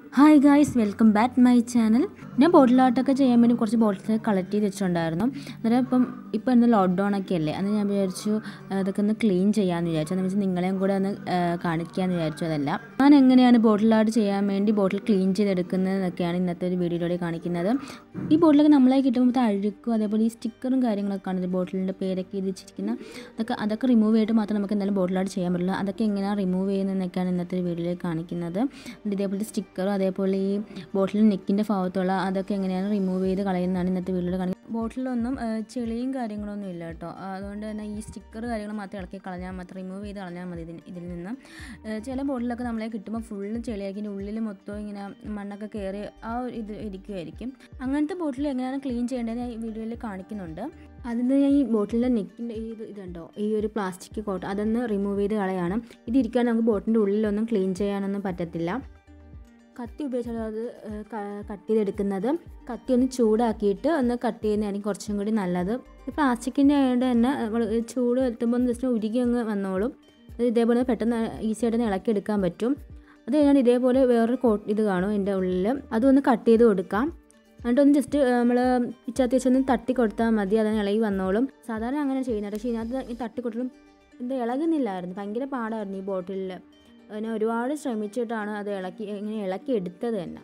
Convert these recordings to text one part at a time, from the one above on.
hi guys welcome back my channel ഞാൻ bottle ആർട്ടൊക്കെ ചെയ്യാൻ വേണ്ടി കുറച്ച് ബോട്ടിൽസ് കളക്ട് ചെയ്ത് വെച്ചിട്ടുണ്ടായിരുന്നു അന്നേരം ഇപ്പം ഇപ്പം ഇന്ന് ലോക്ക്ഡൗൺ ഒക്കെ അല്ലേ അന്ന് ഞാൻ വിചാരിച്ചു അതൊക്കെ ഒന്ന് ക്ലീൻ ചെയ്യാമെന്ന് വിചാരിച്ചു എന്ന് വെച്ചാൽ നിങ്ങളെയും കൂടെ ഒന്ന് കാണിക്കാമെന്ന് വിചാരിച്ചു അതല്ല ഞാൻ എങ്ങനെയാണ് ബോട്ടിൽ ആർട്ട് ചെയ്യാൻ വേണ്ടി ബോട്ടിൽ ക്ലീൻ ചെയ്തെടുക്കുന്നത് എന്നൊക്കെയാണ് ഇന്നത്തെ ഒരു വീഡിയോയിലൂടെ കാണിക്കുന്നത് ഈ ബോട്ടിലൊക്കെ നമ്മളെ കിട്ടുമ്പോൾ അഴുക്കും അതേപോലെ ഈ സ്റ്റിക്കറും കാര്യങ്ങളൊക്കെ കാണുന്നത് ബോട്ടിലിൻ്റെ പേരൊക്കെ ഇത് വെച്ചിരിക്കുന്ന അതൊക്കെ അതൊക്കെ റിമൂവ് ചെയ്തിട്ട് മാത്രം നമുക്ക് എന്തായാലും ബോട്ടിൽ ആർട്ട് ചെയ്യാൻ പറ്റില്ല അതൊക്കെ എങ്ങനെയാണ് റിമൂവ് ചെയ്യുന്നതെന്നൊക്കെയാണ് ഇന്നത്തെ ഒരു വീഡിയോയിൽ കാണിക്കുന്നത് ഇതേപോലെ സ്റ്റിക്കറും അതേപോലെ ഈ ബോട്ടിൽ നെക്കിൻ്റെ ഭാഗത്തുള്ള അതൊക്കെ എങ്ങനെയാണ് റിമൂവ് ചെയ്ത് കളയുന്നതാണ് ഇന്നത്തെ വീഡിയോയിൽ കാണിക്കുന്നത് ബോട്ടിലൊന്നും ഏഹ്, ചെളിയും കാര്യങ്ങളൊന്നും ഇല്ല കേട്ടോ അതുകൊണ്ട് തന്നെ ഈ സ്റ്റിക്കർ കാര്യങ്ങൾ മാത്രം ഇളക്കി കളഞ്ഞാൽ മാത്രം റിമൂവ് ചെയ്ത് കളഞ്ഞാൽ മതി ഇതിന് ഇതിൽ നിന്ന് ഏഹ്, ചില ബോട്ടിലൊക്കെ നമ്മളെ കിട്ടുമ്പോൾ ഫുള്ളും ചെളിയാക്കി ഇതിൻ്റെ ഉള്ളിൽ മൊത്തം ഇങ്ങനെ മണ്ണൊക്കെ കയറി ആ ഒരു ഇത് ഇരിക്കുമായിരിക്കും അങ്ങനത്തെ ബോട്ടിൽ എങ്ങനെയാണ് ക്ലീൻ ചെയ്യേണ്ടത് ഞാൻ ഈ വീഡിയോയിൽ കാണിക്കുന്നുണ്ട് അതിന് ഞാൻ ഈ ബോട്ടിലിൻ്റെ നെക്കിൻ്റെ ഈ ഇത് ഇതുണ്ടോ ഈ ഒരു പ്ലാസ്റ്റിക് കോട്ട് അതൊന്ന് റിമൂവ് ചെയ്ത് കളയാണ് ഇത് ഇരിക്കാൻ നമുക്ക് ബോട്ടിൻ്റെ ഉള്ളിലൊന്നും ക്ലീൻ ചെയ്യാനൊന്നും പറ്റത്തില്ല കത്തി ഉപയോഗിച്ചാണ് അത് ഏഹ്, ക- കട്ട് ചെയ്തെടുക്കുന്നത് കത്തി ഒന്ന് ചൂടാക്കിയിട്ട് ഒന്ന് കട്ട് ചെയ്യുന്നതായിരിക്കും കുറച്ചും കൂടി നല്ലത് ഈ പ്ലാസ്റ്റിക്കിൻ്റെ ആയതുകൊണ്ട് തന്നെ നമ്മൾ ചൂട് എത്തുമ്പോൾ ഒന്ന് ജസ്റ്റ് ഉരുകി അങ്ങ് വന്നോളും അത് ഇതേപോലെ പെട്ടെന്ന് ഈസി ആയിട്ട് ഇളക്കി എടുക്കാൻ പറ്റും അത് കഴിഞ്ഞാൽ ഇതേപോലെ വേറൊരു കോട്ട് ഇത് കാണും എൻ്റെ ഉള്ളിൽ അതൊന്ന് കട്ട് ചെയ്ത് കൊടുക്കാം എന്നിട്ടൊന്ന് ജസ്റ്റ് നമ്മൾ പിച്ചാത്തി വെച്ചൊന്ന് തട്ടി കൊടുത്താൽ മതി അതിന് ഇളകി വന്നോളും സാധാരണ അങ്ങനെ ചെയ്യുന്നത് പക്ഷേ ഇതിനകത്ത് ഈ തട്ടി കൊടുത്തിട്ടും ഇത് ഇളകുന്നില്ലായിരുന്നു ഭയങ്കര പാടായിരുന്നു ഈ ബോട്ടിലിൽ ഞാൻ ഒരുപാട് ശ്രമിച്ചിട്ടാണ് അത് ഇളക്കി ഇങ്ങനെ ഇളക്കി എടുത്തത് തന്നെ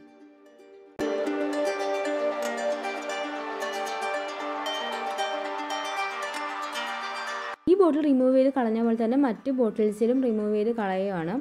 ഈ ബോട്ടിൽ റിമൂവ് ചെയ്ത് കളഞ്ഞ പോലെ തന്നെ മറ്റ് ബോട്ടിൽസിലും റിമൂവ് ചെയ്ത് കളയുകയാണ്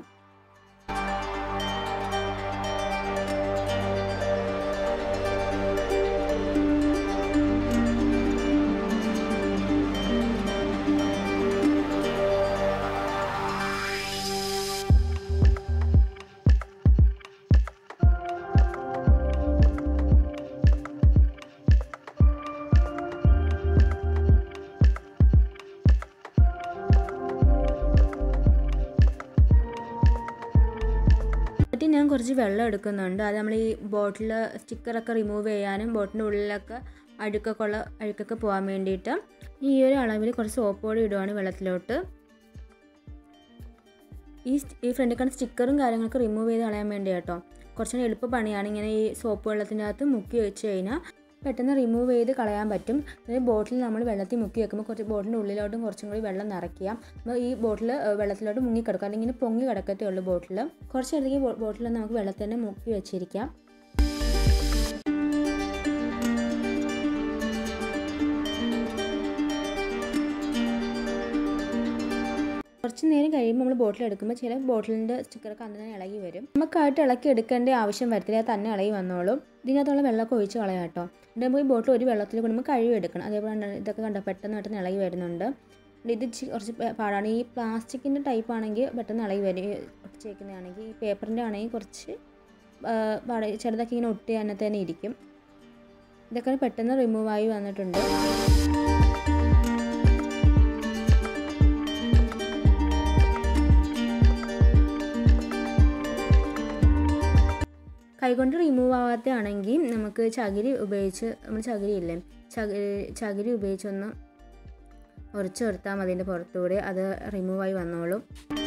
എന്നിട്ട് ഞാൻ കുറച്ച് വെള്ളം എടുക്കുന്നുണ്ട് അത് നമ്മൾ ഈ ബോട്ടിൽ സ്റ്റിക്കറൊക്കെ റിമൂവ് ചെയ്യാനും ബോട്ടിൻ്റെ ഉള്ളിലൊക്കെ അഴുക്കൊക്കെ ഉള്ള അഴുക്കൊക്കെ പോകാൻ വേണ്ടിയിട്ട് ഈ ഒരു അളവിൽ കുറച്ച് സോപ്പ് പൊടി ഇടുവാണ് വെള്ളത്തിലോട്ട് ഈ സ്റ്റ്- ഈ ഫ്രണ്ടിൽ കാണുന്ന സ്റ്റിക്കറും കാര്യങ്ങളൊക്കെ റിമൂവ് ചെയ്ത് കളയാൻ വേണ്ടി കേട്ടോ കുറച്ചുകൂടി എളുപ്പ പണിയാണ് ഇങ്ങനെ ഈ സോപ്പ് വെള്ളത്തിൻ്റെ അകത്ത് മുക്കി വെച്ച് കഴിഞ്ഞാൽ പെട്ടെന്ന് റിമൂവ് ചെയ്ത് കളയാൻ പറ്റും അതായത് ബോട്ടിൽ നമ്മൾ വെള്ളത്തിൽ മുക്കി വെക്കുമ്പോൾ കുറച്ച് ബോട്ടിൻ്റെ ഉള്ളിലോട്ടും കുറച്ചും കൂടി വെള്ളം നിറയ്ക്കുക അപ്പോൾ ഈ ബോട്ടിൽ വെള്ളത്തിലോട്ട് മുങ്ങി കിടക്കുക അല്ലെങ്കിൽ ഇങ്ങനെ പൊങ്ങി കിടക്കത്തേ ഉള്ളൂ ബോട്ടിൽ കുറച്ച് നേരത്തേക്ക് ബോട്ടിൽ നമുക്ക് വെള്ളത്തിൽ തന്നെ മുക്കി വെച്ചിരിക്കാം കുറച്ച് നേരം കഴിയുമ്പോൾ നമ്മൾ ബോട്ടിൽ എടുക്കുമ്പോൾ ചില ബോട്ടിലിൻ്റെ സ്റ്റിക്കറൊക്കെ അന്ന് തന്നെ ഇളകി വരും നമുക്കായിട്ട് ഇളക്കി എടുക്കേണ്ട ആവശ്യം വരത്തില്ല അത് തന്നെ ഇളകി വന്നോളും ഇതിനകത്തുള്ള വെള്ളമൊക്കെ ഒഴിച്ച് കളയാം കേട്ടോ എന്നിട്ട് നമുക്ക് ഈ ബോട്ടിൽ ഒരു വെള്ളത്തിൽ കൊണ്ട് നമുക്ക് കഴുകി എടുക്കണം അതേപോലെ തന്നെ ഇതൊക്കെ കണ്ടോ പെട്ടെന്ന് പെട്ടെന്ന് ഇളകി വരുന്നുണ്ട് ഇത് ഇച്ചി കുറച്ച് പേ- പാടാണ് ഈ പ്ലാസ്റ്റിക്കിൻ്റെ ടൈപ്പ് ആണെങ്കിൽ പെട്ടെന്ന് ഇളകി വരും ഒട്ടിച്ചേക്കുന്നതാണെങ്കിൽ ഈ പേപ്പറിൻ്റെ ആണെങ്കിൽ കുറച്ച് ആ, പാട ചെറുതൊക്കെ ഇങ്ങനെ ഒട്ടി അതിനകത്ത് തന്നെ ഇരിക്കും ഇതൊക്കെ പെട്ടെന്ന് റിമൂവ് ആയി വന്നിട്ടുണ്ട് കൈകൊണ്ട് റിമൂവ് ആവാത്ത ആണെങ്കിൽ നമുക്ക് ചകിരി ഉപയോഗിച്ച് നമ്മൾ ചകിരി ഇല്ലേ ചകിരി ചകിരി ഉപയോഗിച്ചൊന്ന് ഉരച്ച് കൊടുത്താൽ മതി അതിൻ്റെ പുറത്തൂടെ അത് റിമൂവായി വന്നോളും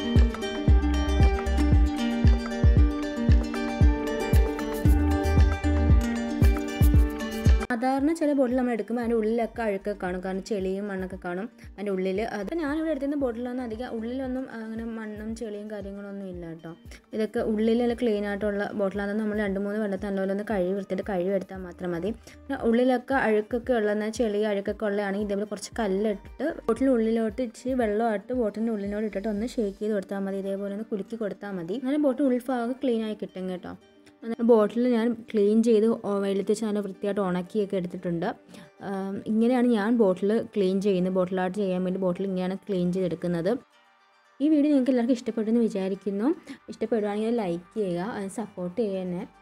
സാധാരണ ചില ബോട്ടിൽ നമ്മൾ എടുക്കുമ്പോൾ അതിൻ്റെ ഉള്ളിലൊക്കെ അഴുക്കൊക്കെ കാണും കാരണം ചെളിയും മണ്ണൊക്കെ കാണും അതിൻ്റെ ഉള്ളിൽ അത് ഞാനിവിടെ എടുത്തിരുന്ന ബോട്ടിലൊന്നും അധികം ഉള്ളിലൊന്നും അങ്ങനെ മണ്ണും ചെളിയും കാര്യങ്ങളൊന്നും ഇല്ല കേട്ടോ ഇതൊക്കെ ഉള്ളിൽ ക്ലീൻ ആയിട്ടുള്ള ബോട്ടിലാണ് നമ്മൾ രണ്ട് മൂന്ന് വെള്ളത്തിൽ നല്ലപോലെ ഒന്ന് കഴുകി വൃത്തിയിട്ട് കഴുകി എടുത്താൽ മാത്രം മതി പിന്നെ ഉള്ളിലൊക്കെ അഴുക്കൊക്കെ ഉള്ള ചെളി അഴുക്കൊക്കെ ഉള്ളതാണെങ്കിൽ ഇതേപോലെ കുറച്ച് കല്ലിട്ടിട്ട് ബോട്ടിലിൻ്റെ ഉള്ളിലോട്ട് ഇച്ചിരി വെള്ളമായിട്ട് ബോട്ടിൻ്റെ ഉള്ളിലോട്ട് ഇട്ടിട്ട് ഒന്ന് ഷേക്ക് ചെയ്ത് കൊടുത്താൽ മതി ഇതേപോലെ ഒന്ന് കുലുക്കി കൊടുത്താൽ മതി അങ്ങനെ ബോട്ടിൽ ഉൾഭാഗം ക്ലീൻ ആയി കിട്ടും കേട്ടോ ബോട്ടിൽ ഞാൻ ക്ലീൻ ചെയ്ത് ഓ- വെയിലത്ത് വെച്ച് നല്ല വൃത്തിയായിട്ട് ഉണക്കിയൊക്കെ എടുത്തിട്ടുണ്ട് ആം, ഇങ്ങനെയാണ് ഞാൻ ബോട്ടിൽ ക്ലീൻ ചെയ്യുന്നത് ബോട്ടിൽ ആർട്ട് ചെയ്യാൻ വേണ്ടി ബോട്ടിൽ ഇങ്ങനെയാണ് ക്ലീൻ ചെയ്തെടുക്കുന്നത് ഈ വീഡിയോ നിങ്ങൾക്ക് എല്ലാവർക്കും ഇഷ്ടപ്പെട്ടെന്ന് വിചാരിക്കുന്നു ഇഷ്ടപ്പെടുവാണെങ്കിൽ ലൈക്ക് ചെയ്യുക സപ്പോർട്ട് ചെയ്യുക എന്നെ